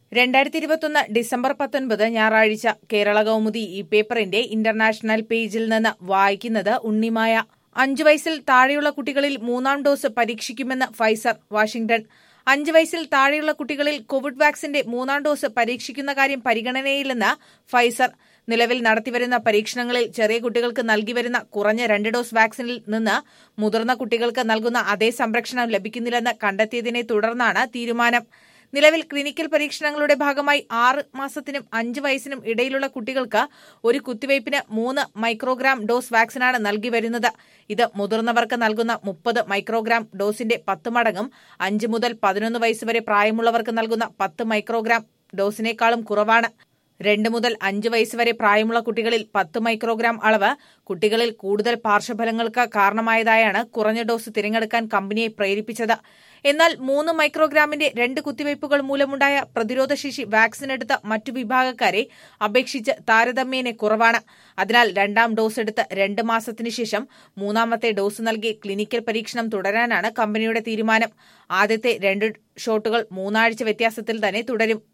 രണ്ടായിരത്തി ഇരുപത്തൊന്ന് ഡിസംബർ പത്തൊൻപത് ഞായറാഴ്ച കേരള കൗമുദി ഈ പേപ്പറിന്റെ ഇന്റർനാഷണൽ പേജിൽ നിന്ന് വായിക്കുന്നത് ഉണ്ണിമായ അഞ്ചു വയസ്സിൽ താഴെയുള്ള കുട്ടികളിൽ മൂന്നാം ഡോസ് പരീക്ഷിക്കുമെന്ന് ഫൈസർ വാഷിംഗ്ടൺ അഞ്ച് വയസ്സിൽ താഴെയുള്ള കുട്ടികളിൽ കോവിഡ് വാക്സിന്റെ മൂന്നാം ഡോസ് പരീക്ഷിക്കുന്ന കാര്യം പരിഗണനയിലെന്ന് ഫൈസർ നിലവിൽ നടത്തിവരുന്ന പരീക്ഷണങ്ങളിൽ ചെറിയ കുട്ടികൾക്ക് നൽകിവരുന്ന കുറഞ്ഞ രണ്ട് ഡോസ് വാക്സിനിൽ നിന്ന് മുതിർന്ന കുട്ടികൾക്ക് നൽകുന്ന അതേ സംരക്ഷണം ലഭിക്കുന്നില്ലെന്ന് കണ്ടെത്തിയതിനെ തുടർന്നാണ് തീരുമാനം നിലവിൽ ക്ലിനിക്കൽ പരീക്ഷണങ്ങളുടെ ഭാഗമായി ആറ് മാസത്തിനും അഞ്ച് വയസ്സിനും ഇടയിലുള്ള കുട്ടികൾക്ക് ഒരു കുത്തിവയ്പ്പിന് മൂന്ന് മൈക്രോഗ്രാം ഡോസ് വാക്സിനാണ് നൽകി വരുന്നത് ഇത് മുതിർന്നവർക്ക് നൽകുന്ന മുപ്പത് മൈക്രോഗ്രാം ഡോസിന്റെ പത്ത് മടങ്ങും അഞ്ച് മുതൽ പതിനൊന്ന് വയസ്സ് വരെ പ്രായമുള്ളവർക്ക് നൽകുന്ന പത്ത് മൈക്രോഗ്രാം ഡോസിനേക്കാളും കുറവാണ് രണ്ട് മുതൽ അഞ്ച് വയസ്സ് വരെ പ്രായമുള്ള കുട്ടികളിൽ പത്ത് മൈക്രോഗ്രാം അളവ് കുട്ടികളിൽ കൂടുതൽ പാർശ്വഫലങ്ങൾക്ക് കാരണമായതായാണ് കുറഞ്ഞ ഡോസ് തിരഞ്ഞെടുക്കാൻ കമ്പനിയെ പ്രേരിപ്പിച്ചത് എന്നാൽ മൂന്ന് മൈക്രോഗ്രാമിന്റെ രണ്ട് കുത്തിവയ്പുകൾ മൂലമുണ്ടായ പ്രതിരോധശേഷി വാക്സിൻ എടുത്ത മറ്റു വിഭാഗക്കാരെ അപേക്ഷിച്ച് താരതമ്യേന കുറവാണ് അതിനാൽ രണ്ടാം ഡോസ് എടുത്ത് രണ്ട് മാസത്തിനു ശേഷം മൂന്നാമത്തെ ഡോസ് നൽകി ക്ലിനിക്കൽ പരീക്ഷണം തുടരാനാണ് കമ്പനിയുടെ തീരുമാനം ആദ്യത്തെ രണ്ട് ഷോട്ടുകൾ മൂന്നാഴ്ച വ്യത്യാസത്തിൽ തന്നെ തുടരും